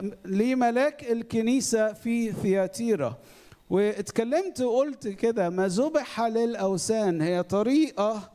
لملاك الكنيسة في ثياتيرا واتكلمت وقلت كده ما ذبح للأوثان هي طريقة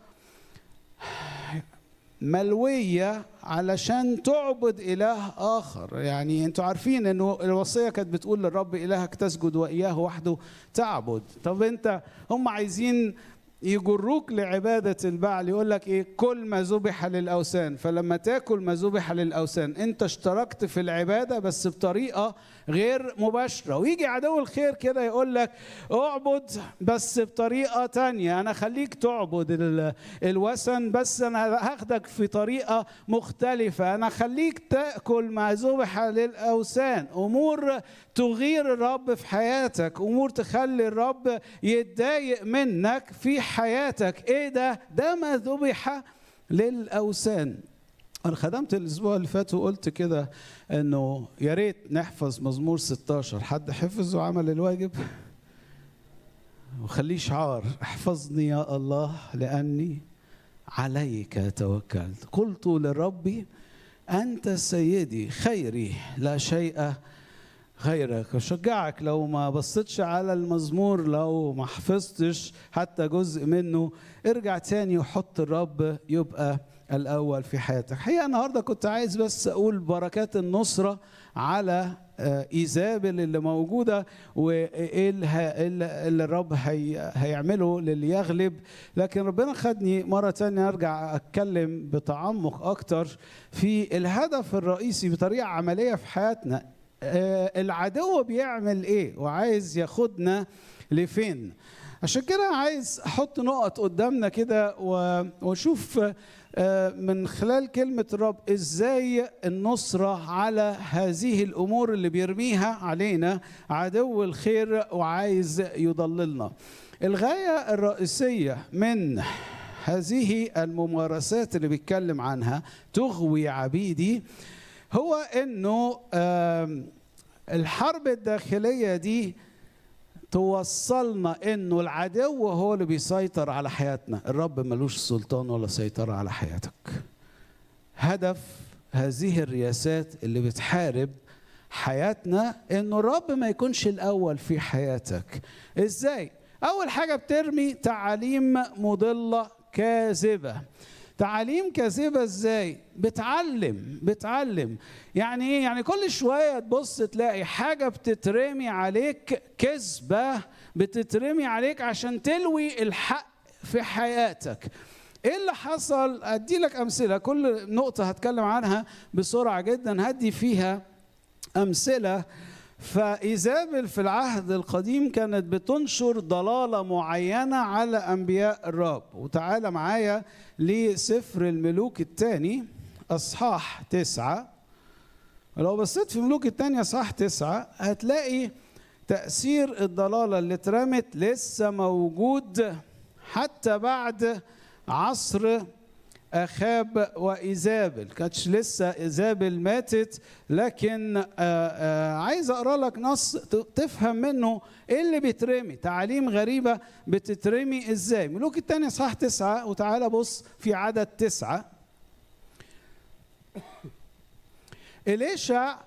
ملوية علشان تعبد إله آخر يعني أنتوا عارفين أنه الوصية كانت بتقول للرب إلهك تسجد وإياه وحده تعبد طب أنت هم عايزين يجروك لعبادة البعل يقول لك إيه كل ما ذبح للأوثان فلما تاكل ما ذبح للأوثان أنت اشتركت في العبادة بس بطريقة غير مباشرة ويجي عدو الخير كده يقول لك اعبد بس بطريقة تانية أنا خليك تعبد الوثن بس أنا هاخدك في طريقة مختلفة أنا خليك تأكل ما ذبح للأوثان أمور تغير الرب في حياتك أمور تخلي الرب يتضايق منك في حياتك إيه ده ده ما ذبح للأوثان أنا خدمت الأسبوع اللي فات وقلت كده إنه يا ريت نحفظ مزمور 16 حد حفظ وعمل الواجب وخليه شعار احفظني يا الله لأني عليك توكلت قلت للرب أنت سيدي خيري لا شيء غيرك أشجعك لو ما بصيتش على المزمور لو ما حفظتش حتى جزء منه ارجع تاني وحط الرب يبقى الأول في حياتك حقيقة النهاردة كنت عايز بس أقول بركات النصرة على ايزابل اللي موجوده وايه اللي الرب هي هيعمله للي يغلب لكن ربنا خدني مره تانية ارجع اتكلم بتعمق اكتر في الهدف الرئيسي بطريقه عمليه في حياتنا العدو بيعمل ايه وعايز ياخدنا لفين عشان كده عايز احط نقط قدامنا كده واشوف من خلال كلمة الرب ازاي النصرة على هذه الامور اللي بيرميها علينا عدو الخير وعايز يضللنا الغاية الرئيسية من هذه الممارسات اللي بيتكلم عنها تغوي عبيدي هو انه الحرب الداخلية دي توصلنا انه العدو هو اللي بيسيطر على حياتنا الرب ملوش سلطان ولا سيطرة على حياتك هدف هذه الرياسات اللي بتحارب حياتنا انه الرب ما يكونش الاول في حياتك ازاي اول حاجة بترمي تعاليم مضلة كاذبة تعاليم كاذبة ازاي؟ بتعلم بتعلم يعني ايه؟ يعني كل شوية تبص تلاقي حاجة بتترمي عليك كذبة بتترمي عليك عشان تلوي الحق في حياتك ايه اللي حصل؟ ادي لك امثلة كل نقطة هتكلم عنها بسرعة جدا هدي فيها امثلة فإيزابل في العهد القديم كانت بتنشر ضلالة معينة على أنبياء الرب وتعالى معايا لسفر الملوك الثاني أصحاح تسعة لو بصيت في ملوك الثاني أصحاح تسعة هتلاقي تأثير الضلالة اللي اترمت لسه موجود حتى بعد عصر اخاب وايزابل كانتش لسه ايزابل ماتت لكن آآ آآ عايز اقرا لك نص تفهم منه ايه اللي بيترمي تعاليم غريبه بتترمي ازاي ملوك الثاني صح تسعة وتعالى بص في عدد تسعة إليشع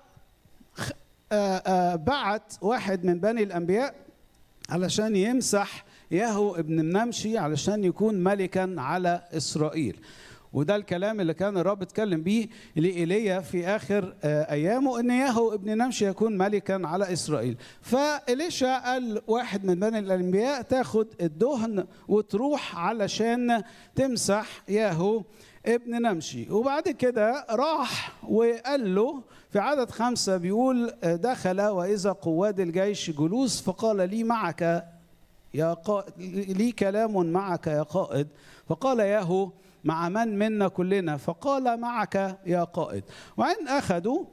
بعت واحد من بني الأنبياء علشان يمسح ياهو ابن منمشي علشان يكون ملكا على إسرائيل وده الكلام اللي كان الرب اتكلم بيه لإيليا في آخر أيامه إن ياهو ابن نمشي يكون ملكا على إسرائيل فإليشا قال واحد من بني الأنبياء تاخد الدهن وتروح علشان تمسح ياهو ابن نمشي وبعد كده راح وقال له في عدد خمسة بيقول دخل وإذا قواد الجيش جلوس فقال لي معك يا قائد لي كلام معك يا قائد فقال ياهو مع من منا كلنا فقال معك يا قائد وعند أخذوا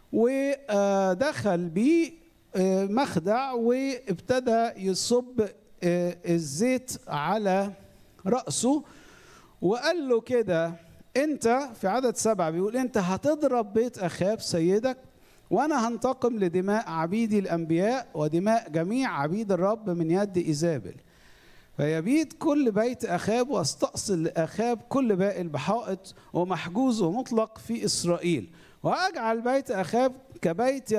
ودخل بيه مخدع وابتدى يصب الزيت على رأسه وقال له كده انت في عدد سبعة بيقول انت هتضرب بيت اخاب سيدك وانا هنتقم لدماء عبيدي الانبياء ودماء جميع عبيد الرب من يد ايزابل فيبيد كل بيت اخاب واستأصل لاخاب كل باقي البحائط ومحجوز ومطلق في اسرائيل واجعل بيت اخاب كبيت